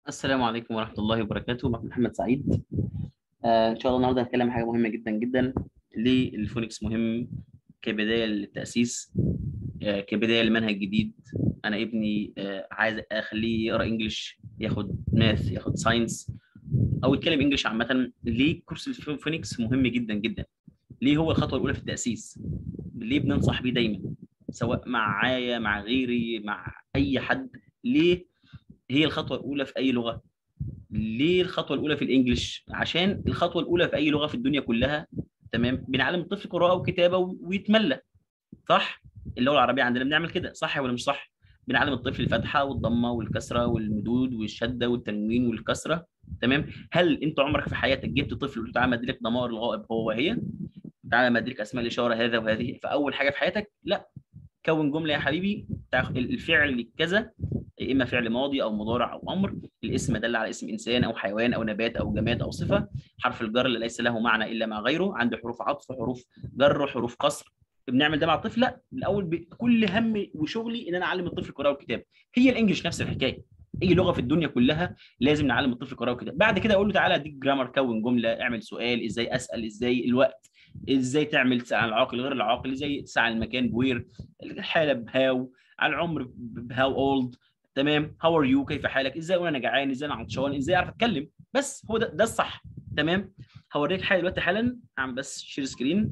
السلام عليكم ورحمة الله وبركاته معكم محمد سعيد آه إن شاء الله النهاردة هنتكلم عن حاجة مهمة جدا جدا ليه الفونكس مهم كبداية للتأسيس آه كبداية لمنهج جديد أنا ابني آه عايز أخليه يقرأ إنجليش ياخد ماث ياخد ساينس أو يتكلم إنجليش عامة ليه كورس الفونكس مهم جدا جدا ليه هو الخطوة الأولى في التأسيس ليه بننصح بيه دايما سواء معايا مع غيري مع أي حد ليه هي الخطوه الاولى في اي لغه ليه الخطوه الاولى في الانجليش عشان الخطوه الاولى في اي لغه في الدنيا كلها تمام بنعلم الطفل قراءه وكتابه ويتملى صح اللغه العربيه عندنا بنعمل كده صح ولا مش صح بنعلم الطفل الفتحه والضمه والكسره والمدود والشده والتنوين والكسره تمام هل انت عمرك في حياتك جبت طفل وقلت تعالى اديلك ضمائر الغائب هو وهي تعالى اديلك اسماء الاشاره هذا وهذه فاول حاجه في حياتك لا كون جمله يا حبيبي الفعل كذا اما فعل ماضي او مضارع او امر الاسم دل على اسم انسان او حيوان او نبات او جماد او صفه حرف الجر اللي ليس له معنى الا مع غيره عنده حروف عطف حروف جر حروف قصر بنعمل ده مع الطفل لا الاول بكل هم وشغلي ان انا اعلم الطفل القراءه والكتابه هي الانجليش نفس الحكايه اي لغه في الدنيا كلها لازم نعلم الطفل القراءه والكتابه بعد كده اقول له تعالى اديك جرامر كون جمله اعمل سؤال ازاي اسال ازاي الوقت ازاي تعمل تسال عن العاقل غير العاقل ازاي تسال عن المكان بوير الحاله بهاو على العمر بهاو اولد تمام هاو ار يو كيف حالك ازاي اقول انا جعان ازاي انا عطشان ازاي اعرف اتكلم بس هو ده ده الصح تمام هوريك حاجه دلوقتي حالا اعمل بس شير سكرين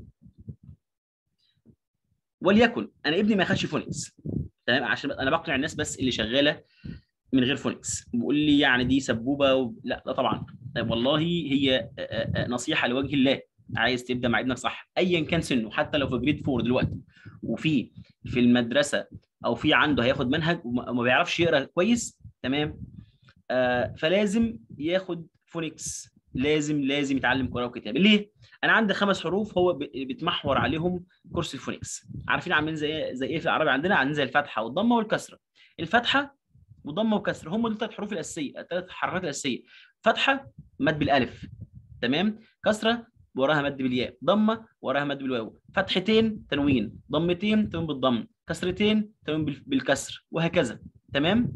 وليكن انا ابني ما خدش فونكس تمام عشان انا بقنع الناس بس اللي شغاله من غير فونكس بيقول لي يعني دي سبوبه و... لا لا طبعا طيب والله هي نصيحه لوجه الله عايز تبدا مع ابنك صح ايا كان سنه حتى لو في جريد 4 دلوقتي وفي في المدرسه او في عنده هياخد منهج وما بيعرفش يقرا كويس تمام آه فلازم ياخد فونكس لازم لازم يتعلم قراءه وكتابه ليه انا عندي خمس حروف هو بيتمحور عليهم كورس الفونكس عارفين عاملين زي زي ايه في العربي عندنا عندنا زي الفتحه والضمه والكسره الفتحه وضمه وكسر هم دول الثلاث حروف الاساسيه الثلاث حركات الاساسيه فتحه مد بالالف تمام كسره وراها مد بالياء ضمه وراها مد بالواو فتحتين تنوين ضمتين تنوين بالضم كسرتين تنوين بالكسر وهكذا تمام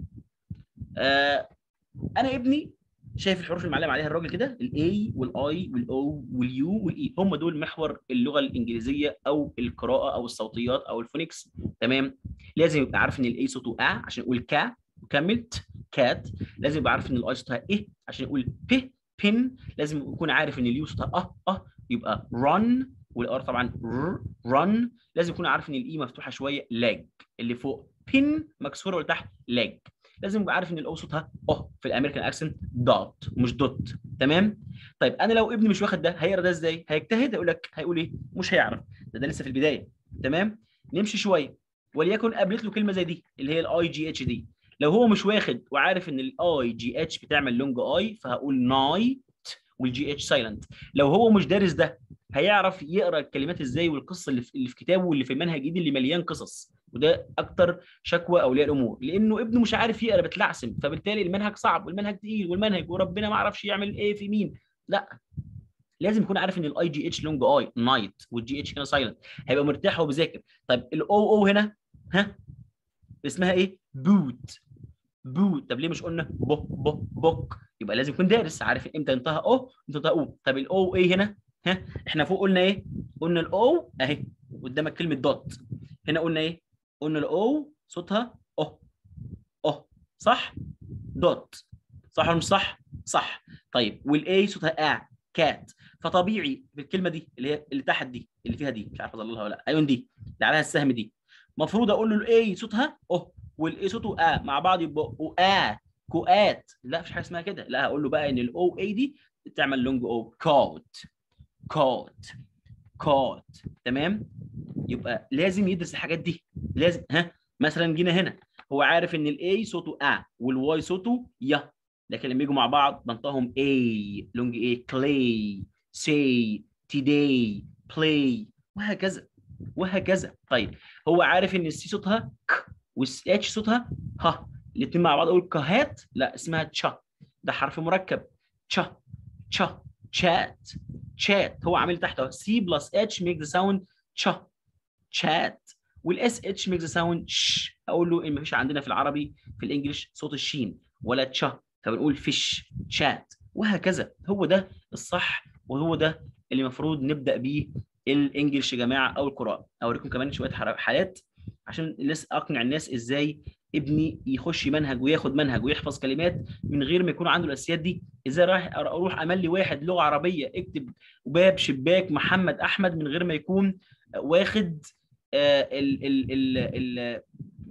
آه انا ابني شايف الحروف اللي معلم عليها الراجل كده الاي والاي والاو واليو والاي هم دول محور اللغه الانجليزيه او القراءه او الصوتيات او الفونكس تمام لازم يبقى عارف ان الاي صوته ا عشان يقول كا وكملت كات لازم يبقى عارف ان الاي صوتها ايه عشان يقول ب بن لازم يكون عارف ان اليو صوتها اه اه يبقى run والار طبعا run لازم يكون عارف ان الاي مفتوحه شويه leg اللي فوق pin مكسوره واللي تحت leg لازم يبقى عارف ان الاو صوتها اه في الامريكان اكسنت دوت مش دوت تمام طيب انا لو ابني مش واخد ده هيقرا ده ازاي هيجتهد هيقول لك هيقول ايه مش هيعرف ده, ده لسه في البدايه تمام نمشي شويه وليكن قابلت له كلمه زي دي اللي هي الاي جي اتش دي لو هو مش واخد وعارف ان الاي جي اتش بتعمل لونج اي فهقول نايت والجي اتش سايلنت لو هو مش دارس ده هيعرف يقرا الكلمات ازاي والقصه اللي في, اللي في كتابه واللي في المنهج الجديد اللي مليان قصص وده اكتر شكوى اولياء الامور لانه ابنه مش عارف يقرا بتلعثم فبالتالي المنهج صعب والمنهج تقيل والمنهج وربنا ما اعرفش يعمل ايه في مين لا لازم يكون عارف ان الاي جي اتش لونج اي نايت والجي اتش هنا سايلنت هيبقى مرتاح وهو بيذاكر طيب الاو او هنا ها اسمها ايه بوت بوت طب ليه مش قلنا بو بو بوك يبقى لازم يكون دارس عارف امتى ينتهى او امتى ينتهى او طب الاو ايه هنا ها احنا فوق قلنا ايه قلنا الاو اهي قدامك كلمه دوت هنا قلنا ايه قلنا الاو صوتها او او صح دوت صح ولا مش صح صح طيب والاي صوتها ا كات فطبيعي في الكلمه دي اللي هي اللي تحت دي اللي فيها دي مش عارف اظللها ولا لا ايوه دي اللي عليها السهم دي المفروض اقول له الاي صوتها او والاي صوته ا مع بعض يبقوا ا كوات لا مفيش حاجه اسمها كده لا هقول له بقى ان الاو اي دي تعمل لونج او كوت كوت كوت تمام يبقى لازم يدرس الحاجات دي لازم ها مثلا جينا هنا هو عارف ان الاي صوته ا والواي صوته يا لكن لما يجوا مع بعض بنطقهم اي لونج اي كلاي سي تيداي بلاي وهكذا وهكذا طيب هو عارف ان السي صوتها ك والاتش صوتها ها الاثنين مع بعض اقول كهات لا اسمها تشا ده حرف مركب تشا تشا تشات تشات هو عامل تحت اهو سي بلس اتش ميك ذا ساوند تشا تشات والاس اتش ميك ذا ساوند ش اقول له ان مفيش عندنا في العربي في الانجليش صوت الشين ولا تشا فبنقول فيش شات وهكذا هو ده الصح وهو ده اللي المفروض نبدا بيه الانجليش يا جماعه او القراءه اوريكم كمان شويه حالات عشان لسه اقنع الناس ازاي ابني يخش منهج وياخد منهج ويحفظ كلمات من غير ما يكون عنده الاساسيات دي ازاي رايح اروح املي واحد لغه عربيه اكتب باب شباك محمد احمد من غير ما يكون واخد ال ال ال ال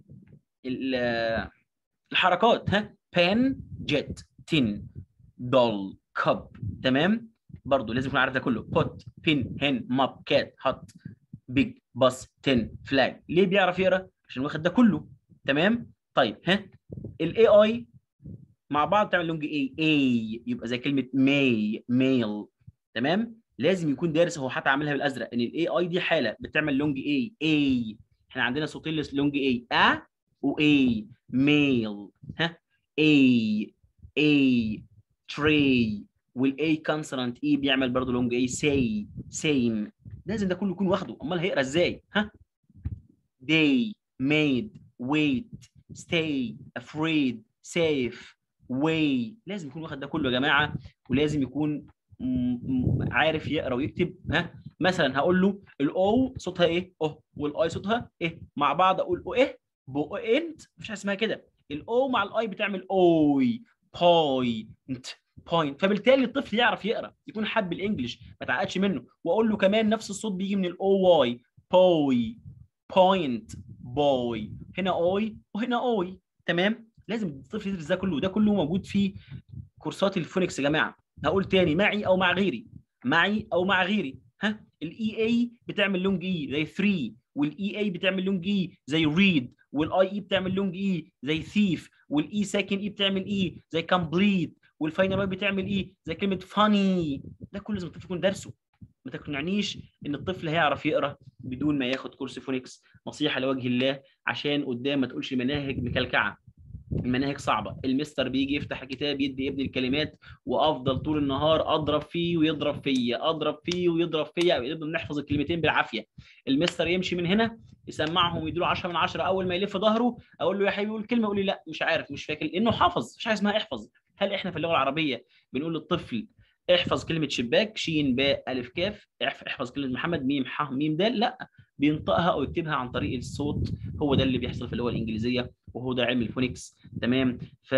ال الحركات ها بان جيت تين دول كب تمام برضه لازم يكون عارف ده كله بوت بين هن ماب كات هات بيج باص تن فلاج ليه بيعرف يقرا عشان واخد ده كله تمام طيب ها الاي اي مع بعض تعمل لونج اي اي يبقى زي كلمه ماي ميل تمام لازم يكون دارس هو حتى عاملها بالازرق ان الاي اي دي حاله بتعمل لونج اي اي احنا عندنا صوتين لونج اي ا واي ميل ها اي اي تري والاي كونسونانت اي بيعمل برضه لونج اي سي سيم لازم ده كله يكون واخده امال هيقرا ازاي ها day made wait stay afraid safe way لازم يكون واخد ده كله يا جماعه ولازم يكون عارف يقرا ويكتب ها مثلا هقول له الاو صوتها ايه اه والاي صوتها ايه مع بعض اقول او ايه بو انت مفيش حاجه اسمها كده الاو مع الاي بتعمل اوي بوينت بوينت فبالتالي الطفل يعرف يقرا يكون حب الانجليش ما تعقدش منه واقول له كمان نفس الصوت بيجي من الاو واي بوي بوينت بوي هنا اوي وهنا اوي تمام لازم الطفل يدرس ده كله ده كله موجود في كورسات الفونكس يا جماعه هقول تاني معي او مع غيري معي او مع غيري ها الاي اي بتعمل لونج اي زي 3 والاي اي بتعمل لونج اي زي ريد والاي اي بتعمل لونج اي زي ثيف والاي ساكن اي بتعمل اي زي كومبليت والفاينل واي بتعمل ايه زي كلمه فاني ده كله لازم الطفل يكون درسه ما تقنعنيش ان الطفل هيعرف يقرا بدون ما ياخد كورس فونكس نصيحه لوجه الله عشان قدام ما تقولش مناهج مكلكعه المناهج صعبه المستر بيجي يفتح الكتاب يدي ابني الكلمات وافضل طول النهار اضرب فيه ويضرب فيا اضرب فيه ويضرب فيا نفضل نحفظ الكلمتين بالعافيه المستر يمشي من هنا يسمعهم ويديله 10 من 10 اول ما يلف ظهره اقول له يا حبيبي قول كلمه يقول لي لا مش عارف مش فاكر لانه حافظ مش حاجه اسمها احفظ هل احنا في اللغه العربيه بنقول للطفل احفظ كلمه شباك شين باء الف كاف احفظ كلمه محمد ميم ح ميم دال لا بينطقها او يكتبها عن طريق الصوت هو ده اللي بيحصل في اللغه الانجليزيه وهو ده علم الفونكس تمام ف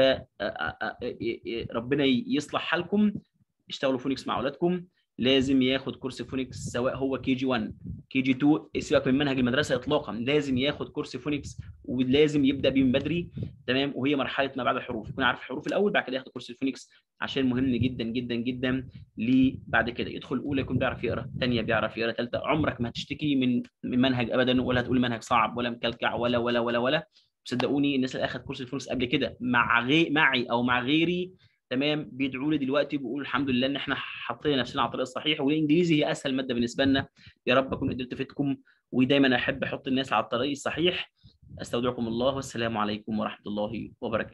ربنا يصلح حالكم اشتغلوا فونكس مع اولادكم لازم ياخد كورس فونكس سواء هو كي جي 1 كي جي 2 سيبك من منهج المدرسه اطلاقا لازم ياخد كورس فونكس ولازم يبدا بيه من بدري تمام وهي مرحله ما بعد الحروف يكون عارف الحروف الاول بعد كده ياخد كورس الفونكس عشان مهم جدا جدا جدا ليه بعد كده يدخل اولى يكون بيعرف يقرا ثانيه بيعرف يقرا ثالثه عمرك ما هتشتكي من من منهج ابدا ولا هتقول منهج صعب ولا مكلكع ولا ولا ولا ولا صدقوني الناس اللي اخذت كورس الفونكس قبل كده مع غي... معي او مع غيري تمام بيدعوا لي دلوقتي بيقولوا الحمد لله ان احنا حطينا نفسنا على الطريق الصحيح والانجليزي هي اسهل ماده بالنسبه لنا يا رب اكون قدرت افيدكم ودايما احب احط الناس على الطريق الصحيح استودعكم الله والسلام عليكم ورحمه الله وبركاته